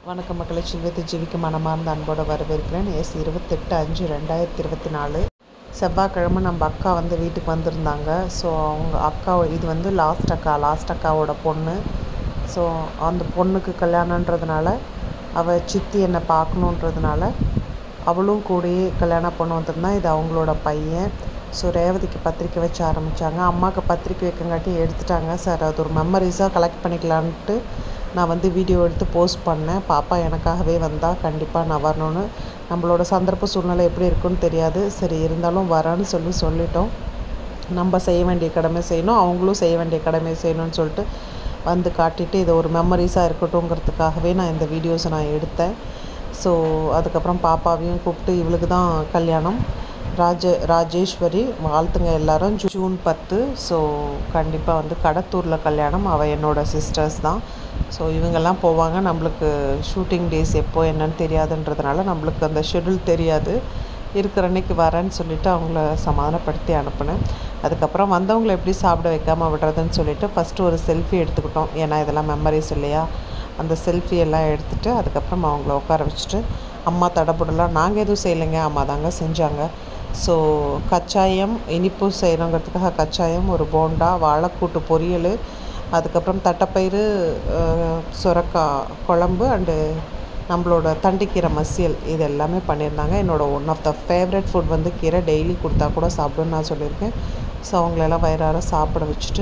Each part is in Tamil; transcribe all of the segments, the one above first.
வணக்கம் மக்களை செல்வத்தை ஜீவிக்க மனமார்ந்த அன்போடு வரவேற்கிறேன் எஸ் இருபத்தெட்டு அஞ்சு ரெண்டாயிரத்தி இருபத்தி நாலு செவ்வாய்க்கிழமை நம்ம அக்கா வந்து வீட்டுக்கு வந்திருந்தாங்க ஸோ அவங்க அக்கா இது வந்து லாஸ்ட் அக்கா லாஸ்ட் அக்காவோட பொண்ணு ஸோ அந்த பொண்ணுக்கு கல்யாணன்றதுனால அவள் சித்தி என்னை பார்க்கணுன்றதுனால அவளும் கூடயே கல்யாணம் பண்ண வந்திருந்தா இது அவங்களோட பையன் ஸோ ரேவதிக்கு பத்திரிக்கை வச்சு ஆரம்பித்தாங்க அம்மாவுக்கு பத்திரிக்கை வைக்கங்காட்டி எடுத்துட்டாங்க சார் அது ஒரு மெமரிஸாக கலெக்ட் பண்ணிக்கலான்ட்டு நான் வந்து வீடியோ எடுத்து போஸ்ட் பண்ணேன் பாப்பா எனக்காகவே வந்தால் கண்டிப்பாக நான் வரணும்னு நம்மளோட சந்தர்ப்ப சூழ்நிலை எப்படி இருக்குன்னு தெரியாது சரி இருந்தாலும் வரேன்னு சொல்லி சொல்லிட்டோம் நம்ம செய்ய வேண்டிய கடமை செய்யணும் அவங்களும் செய்ய வேண்டிய கடமை செய்யணும்னு சொல்லிட்டு வந்து காட்டிட்டு இது ஒரு மெமரிஸாக இருக்கட்டும்ங்கிறதுக்காகவே நான் இந்த வீடியோஸை நான் எடுத்தேன் ஸோ அதுக்கப்புறம் பாப்பாவையும் கூப்பிட்டு இவளுக்கு தான் கல்யாணம் ராஜ ராஜேஸ்வரி வாழ்த்துங்க எல்லாரும் ஜூ- ஜூன் பத்து ஸோ கண்டிப்பாக வந்து கடத்தூரில் கல்யாணம் அவள் என்னோட சிஸ்டர்ஸ் தான் ஸோ இவங்கெல்லாம் போவாங்க நம்மளுக்கு ஷூட்டிங் டேஸ் எப்போ என்னன்னு தெரியாதுன்றதுனால நம்மளுக்கு அந்த ஷெடியூல் தெரியாது இருக்கிற அன்னைக்கு வரேன்னு சொல்லிட்டு அவங்கள சமாதானப்படுத்தி அனுப்புனேன் அதுக்கப்புறம் வந்தவங்களை எப்படி சாப்பிட வைக்காமல் விடுறதுன்னு சொல்லிட்டு ஃபஸ்ட்டு ஒரு செல்ஃபி எடுத்துக்கிட்டோம் ஏன்னா இதெல்லாம் மெமரிஸ் இல்லையா அந்த செல்ஃபி எல்லாம் எடுத்துட்டு அதுக்கப்புறம் அவங்கள உட்கார வச்சுட்டு அம்மா தடபுடலாம் நாங்கள் எதுவும் செய்யலைங்க அம்மா தாங்க செஞ்சாங்க ஸோ கச்சாயம் இனிப்பு செய்யணுங்கிறதுக்காக கச்சாயம் ஒரு போண்டா வாழைக்கூட்டு பொரியல் அதுக்கப்புறம் தட்டைப்பயிறு அஹ், சுரக்காய் குழம்பு அண்டு நம்மளோட தண்டிக்கீரை மசியல் இது எல்லாமே பண்ணியிருந்தாங்க என்னோட one of the favourite food வந்து கீரை டெய்லி கொடுத்தா கூட சாப்பிடுன்னு நான் சொல்லியிருக்கேன் ஸோ அவங்களெல்லாம் வயிறார சாப்பிட வச்சுட்டு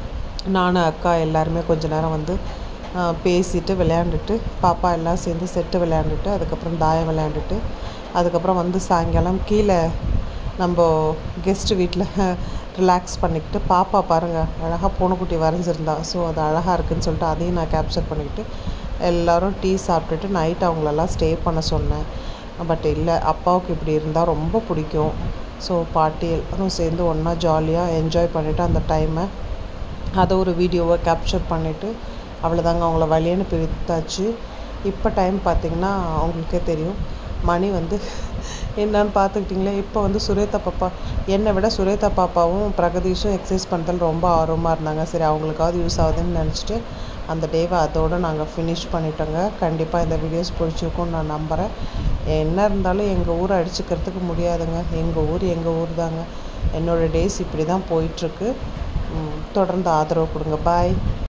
நானும் அக்கா எல்லாருமே கொஞ்ச நேரம் வந்து ஆ, பேசிட்டு விளையாண்டுட்டு பாப்பா எல்லாம் சேர்ந்து செட்டு விளையாண்டுட்டு அதுக்கப்புறம் தாயம் விளையாண்டுட்டு அதுக்கப்புறம் வந்து சாயங்காலம் கீழே நம்ம கெஸ்ட்டு வீட்டில் ரிலாக்ஸ் பண்ணிக்கிட்டு பாப்பா பாருங்கள் அழகாக பூனைக்குட்டி வரைஞ்சிருந்தா ஸோ அது அழகாக இருக்குன்னு சொல்லிட்டு அதையும் நான் கேப்சர் பண்ணிக்கிட்டு எல்லோரும் டீ சாப்பிட்டுட்டு நைட் அவங்களெல்லாம் ஸ்டே பண்ண சொன்னேன் பட் இல்லை அப்பாவுக்கு இப்படி இருந்தால் ரொம்ப பிடிக்கும் ஸோ பாட்டி எல்லாரும் சேர்ந்து ஒன்றா ஜாலியாக என்ஜாய் பண்ணிவிட்டு அந்த டைமை அதை ஒரு வீடியோவை கேப்சர் பண்ணிவிட்டு அவ்வளோதாங்க அவங்கள வழி அனுப்பி வித்தாச்சு இப்போ டைம் பார்த்திங்கன்னா அவங்களுக்கே தெரியும் மணி வந்து என்னன்னு பார்த்துக்கிட்டிங்களே இப்போ வந்து சுரேதா பாப்பா என்னை விட சுரேதா பாப்பாவும் பிரகதீஷும் எக்ஸசைஸ் பண்ணுறதுல ரொம்ப ஆர்வமாக இருந்தாங்க சரி அவங்களுக்காவது யூஸ் ஆகுதுன்னு நினச்சிட்டு அந்த டேவை அதோடு நாங்கள் ஃபினிஷ் பண்ணிட்டோங்க கண்டிப்பாக இந்த வீடியோஸ் பிடிச்சிருக்கும்னு நான் நம்புகிறேன் என்ன இருந்தாலும் எங்கள் ஊரை அடிச்சுக்கிறதுக்கு முடியாதுங்க எங்கள் ஊர் எங்கள் ஊர் தாங்க என்னோடய டேஸ் இப்படி தான் போயிட்டுருக்கு ம், தொடர்ந்து ஆதரவு கொடுங்க பாய்